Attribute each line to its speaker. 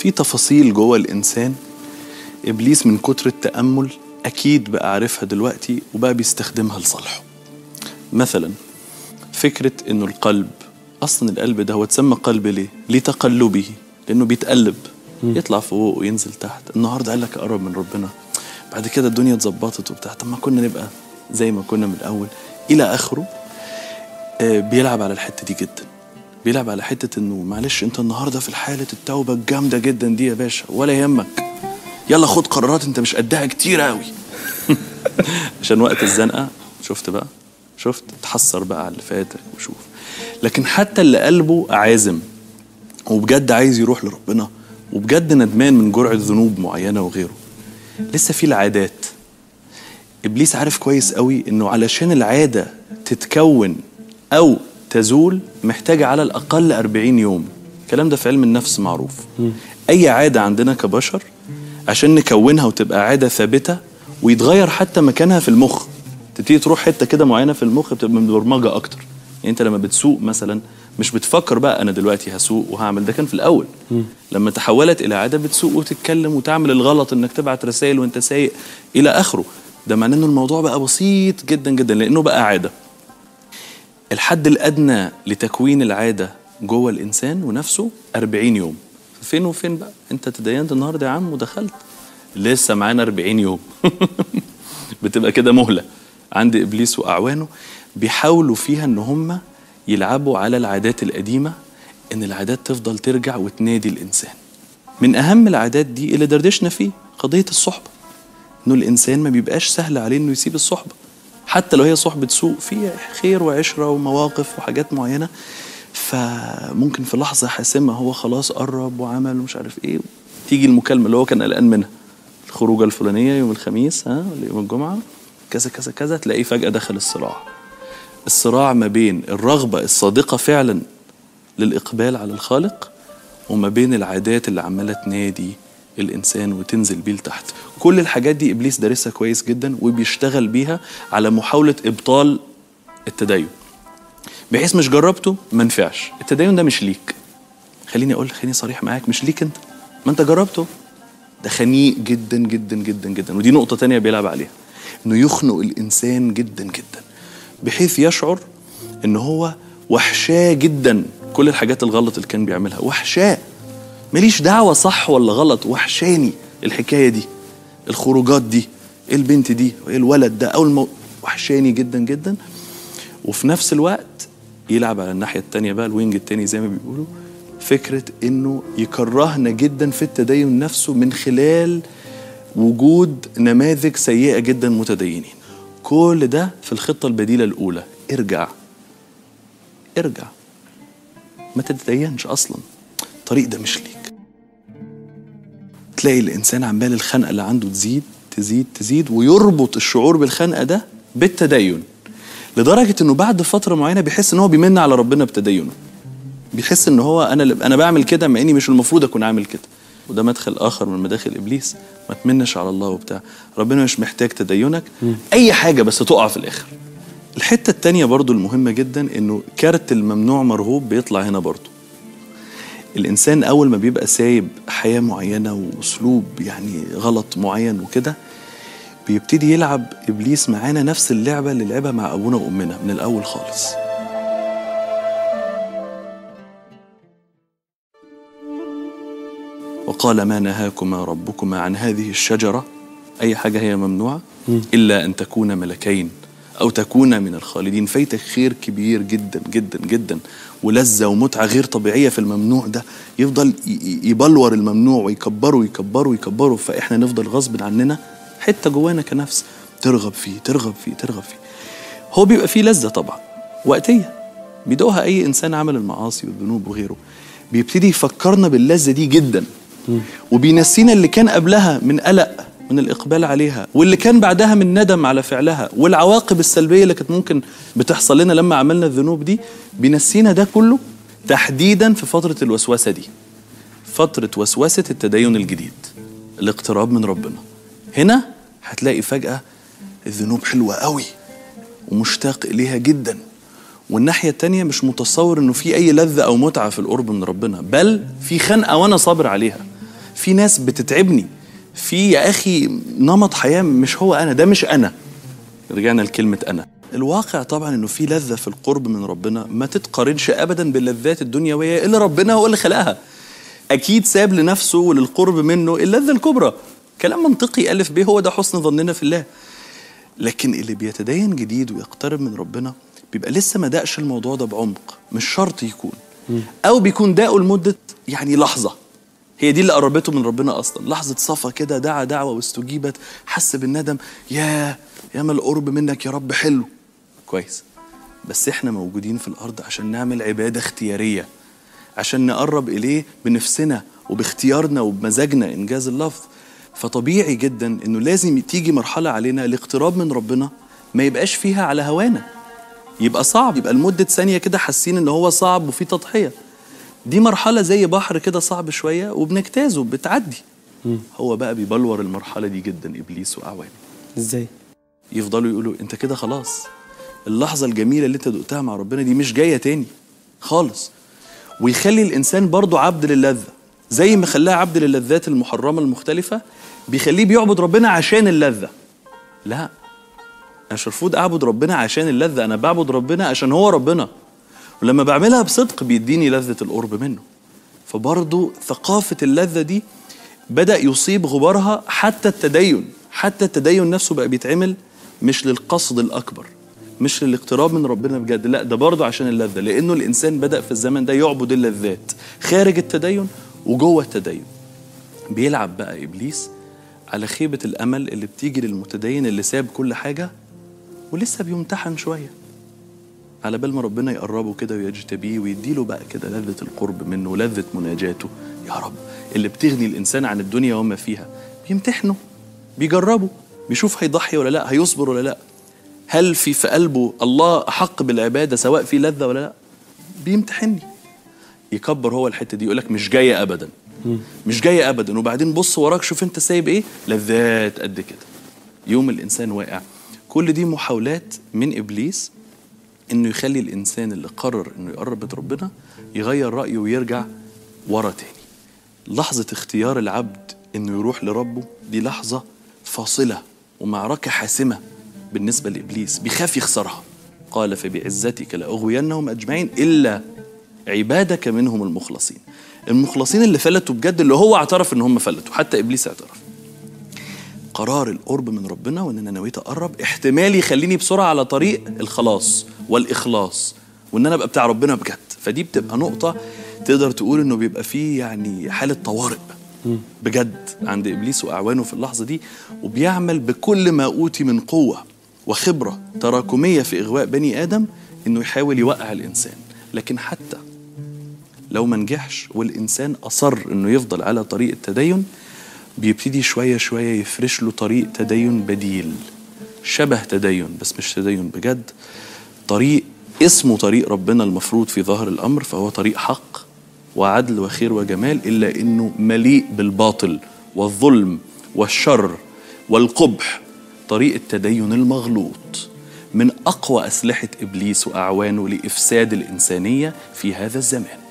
Speaker 1: في تفاصيل جوه الانسان ابليس من كتر التامل اكيد بقى عارفها دلوقتي وبقى بيستخدمها لصالحه مثلا فكره انه القلب اصلا القلب ده هو اتسمى قلب ليه لتقلبه لانه بيتقلب يطلع فوق وينزل تحت النهارده قال لك اقرب من ربنا بعد كده الدنيا اتظبطت وبتاع طب ما كنا نبقى زي ما كنا من الاول الى اخره آه، بيلعب على الحته دي جدا بيلعب على حته انه معلش انت النهارده في حاله التوبه الجامده جدا دي يا باشا ولا يهمك يلا خد قرارات انت مش قدها كتير قوي عشان وقت الزنقه شفت بقى شفت تحسر بقى على اللي فاتك وشوف لكن حتى اللي قلبه عازم وبجد عايز يروح لربنا وبجد ندمان من جرعه ذنوب معينه وغيره لسه في العادات ابليس عارف كويس قوي انه علشان العاده تتكون او تزول محتاجه على الاقل 40 يوم الكلام ده في علم النفس معروف اي عاده عندنا كبشر عشان نكونها وتبقى عاده ثابته ويتغير حتى مكانها في المخ تبتدي تروح حته كده معينه في المخ بتبقى مبرمجه اكتر يعني انت لما بتسوق مثلا مش بتفكر بقى انا دلوقتي هسوق وهعمل ده كان في الاول لما تحولت الى عاده بتسوق وتتكلم وتعمل الغلط انك تبعت رسائل وانت سايق الى اخره ده معناه ان الموضوع بقى بسيط جدا جدا لانه بقى عاده الحد الادنى لتكوين العاده جوه الانسان ونفسه 40 يوم فين وفين بقى انت تدينت النهارده يا عم ودخلت لسه معانا 40 يوم بتبقى كده مهله عند ابليس واعوانه بيحاولوا فيها ان هم يلعبوا على العادات القديمه ان العادات تفضل ترجع وتنادي الانسان من اهم العادات دي اللي دردشنا فيه قضيه الصحبه انه الانسان ما بيبقاش سهل عليه انه يسيب الصحبه حتى لو هي صحبه سوء فيها خير وعشره ومواقف وحاجات معينه فممكن في لحظه حاسمه هو خلاص قرب وعمل ومش عارف ايه تيجي المكالمه اللي هو كان قلقان منها الخروجه الفلانيه يوم الخميس ها ولا يوم الجمعه كذا كذا كذا تلاقيه فجاه دخل الصراع الصراع ما بين الرغبه الصادقه فعلا للاقبال على الخالق وما بين العادات اللي عماله تنادي الانسان وتنزل بيه لتحت كل الحاجات دي ابليس دارسها كويس جدا وبيشتغل بيها على محاوله ابطال التدين بحيث مش جربته ما نفعش التدين ده مش ليك خليني اقول خليني صريح معاك مش ليك انت ما انت جربته ده خنيق جدا جدا جدا جدا ودي نقطه تانية بيلعب عليها انه يخنق الانسان جدا جدا بحيث يشعر ان هو وحشاه جدا كل الحاجات الغلط اللي كان بيعملها وحشاه ماليش دعوة صح ولا غلط وحشاني الحكاية دي الخروجات دي إيه البنت دي إيه الولد ده أو المو... وحشاني جدا جدا وفي نفس الوقت يلعب على الناحية التانية بقى الوينج التاني زي ما بيقولوا فكرة إنه يكرهنا جدا في التدين نفسه من خلال وجود نماذج سيئة جدا متدينين كل ده في الخطة البديلة الأولى ارجع ارجع ما تتدينش أصلا الطريق ده مش ليك تلاقي الإنسان عمال الخنقة اللي عنده تزيد تزيد تزيد ويربط الشعور بالخنقة ده بالتدين لدرجة إنه بعد فترة معينة بيحس إن هو بيمن على ربنا بتدينه بيحس إن هو أنا أنا بعمل كده مع إني مش المفروض أكون عامل كده وده مدخل آخر من مداخل إبليس ما تمنش على الله وبتاع ربنا مش محتاج تدينك أي حاجة بس تقع في الآخر الحتة التانية برضو المهمة جدا إنه كارت الممنوع مرغوب بيطلع هنا برضو الانسان اول ما بيبقى سايب حياه معينه واسلوب يعني غلط معين وكده بيبتدي يلعب ابليس معانا نفس اللعبه اللي لعبها مع ابونا وامنا من الاول خالص وقال ما نهاكما ربكما عن هذه الشجره اي حاجه هي ممنوعه الا ان تكونا ملكين او تكونا من الخالدين فايتك خير كبير جدا جدا جدا ولذه ومتعه غير طبيعيه في الممنوع ده يفضل يبلور الممنوع ويكبره ويكبره ويكبره فاحنا نفضل غصب عننا حته جوانا كنفس ترغب فيه ترغب فيه ترغب فيه هو بيبقى فيه لذه طبعا وقتيه بيدوقها اي انسان عمل المعاصي والذنوب وغيره بيبتدي يفكرنا باللذه دي جدا وبينسينا اللي كان قبلها من قلق من الإقبال عليها واللي كان بعدها من ندم على فعلها والعواقب السلبية اللي كانت ممكن بتحصل لنا لما عملنا الذنوب دي بينسينا ده كله تحديدا في فترة الوسوسة دي فترة وسوسة التدين الجديد الاقتراب من ربنا هنا هتلاقي فجأة الذنوب حلوة قوي ومشتاق إليها جدا والناحية التانية مش متصور إنه في أي لذة أو متعة في القرب من ربنا بل في خنقة وأنا صابر عليها في ناس بتتعبني في يا اخي نمط حياه مش هو انا ده مش انا رجعنا لكلمه انا الواقع طبعا انه في لذه في القرب من ربنا ما تتقارنش ابدا باللذات الدنيويه اللي ربنا هو اللي خلقها اكيد ساب لنفسه وللقرب منه اللذه الكبرى كلام منطقي الف ب هو ده حسن ظننا في الله لكن اللي بيتدين جديد ويقترب من ربنا بيبقى لسه ما دقش الموضوع ده بعمق مش شرط يكون او بيكون داقه لمده يعني لحظه هي دي اللي قربته من ربنا اصلا لحظه صفا كده دعا دعوه واستجيبت حس بالندم يا يا ما القرب منك يا رب حلو كويس بس احنا موجودين في الارض عشان نعمل عباده اختياريه عشان نقرب اليه بنفسنا وباختيارنا وبمزاجنا انجاز اللفظ فطبيعي جدا انه لازم تيجي مرحله علينا الاقتراب من ربنا ما يبقاش فيها على هوانا يبقى صعب يبقى لمده ثانيه كده حاسين ان هو صعب وفي تضحيه دي مرحله زي بحر كده صعب شويه وبنجتازه بتعدي هو بقى بيبلور المرحله دي جدا ابليس واعوانه
Speaker 2: ازاي
Speaker 1: يفضلوا يقولوا انت كده خلاص اللحظه الجميله اللي انت دقتها مع ربنا دي مش جايه تاني خالص ويخلي الانسان برضه عبد للذه زي ما خلاه عبد للذات المحرمه المختلفه بيخليه بيعبد ربنا عشان اللذه لا انا مش المفروض اعبد ربنا عشان اللذه انا بعبد ربنا عشان هو ربنا ولما بعملها بصدق بيديني لذه القرب منه فبرضه ثقافه اللذه دي بدا يصيب غبارها حتى التدين حتى التدين نفسه بقى بيتعمل مش للقصد الاكبر مش للاقتراب من ربنا بجد لا ده برضه عشان اللذه لانه الانسان بدا في الزمن ده يعبد اللذات خارج التدين وجوه التدين بيلعب بقى ابليس على خيبه الامل اللي بتيجي للمتدين اللي ساب كل حاجه ولسه بيمتحن شويه على بال ما ربنا يقربه كده ويجتبيه ويديله بقى كده لذة القرب منه ولذة مناجاته يا رب اللي بتغني الإنسان عن الدنيا وما فيها بيمتحنه بيجربه بيشوف هيضحي ولا لا هيصبر ولا لا هل في في قلبه الله أحق بالعبادة سواء في لذة ولا لا بيمتحني يكبر هو الحتة دي يقولك مش جاية أبدا مش جاية أبدا وبعدين بص وراك شوف أنت سايب إيه لذات قد كده يوم الإنسان واقع كل دي محاولات من إبليس انه يخلي الانسان اللي قرر انه يقرب من ربنا يغير رايه ويرجع ورا تاني لحظه اختيار العبد انه يروح لربه دي لحظه فاصله ومعركه حاسمه بالنسبه لابليس بيخاف يخسرها قال فبعزتك لاغوينهم اجمعين الا عبادك منهم المخلصين المخلصين اللي فلتوا بجد اللي هو اعترف ان هم فلتوا حتى ابليس اعترف قرار القرب من ربنا وان انا نويت اقرب احتمال يخليني بسرعه على طريق الخلاص والاخلاص وان انا ابقى بتاع ربنا بجد فدي بتبقى نقطه تقدر تقول انه بيبقى فيه يعني حاله طوارئ بجد عند ابليس واعوانه في اللحظه دي وبيعمل بكل ما اوتي من قوه وخبره تراكميه في اغواء بني ادم انه يحاول يوقع الانسان لكن حتى لو ما نجحش والانسان اصر انه يفضل على طريق التدين بيبتدي شويه شويه يفرش له طريق تدين بديل شبه تدين بس مش تدين بجد طريق اسمه طريق ربنا المفروض في ظاهر الامر فهو طريق حق وعدل وخير وجمال الا انه مليء بالباطل والظلم والشر والقبح طريق التدين المغلوط من اقوى اسلحه ابليس واعوانه لافساد الانسانيه في هذا الزمان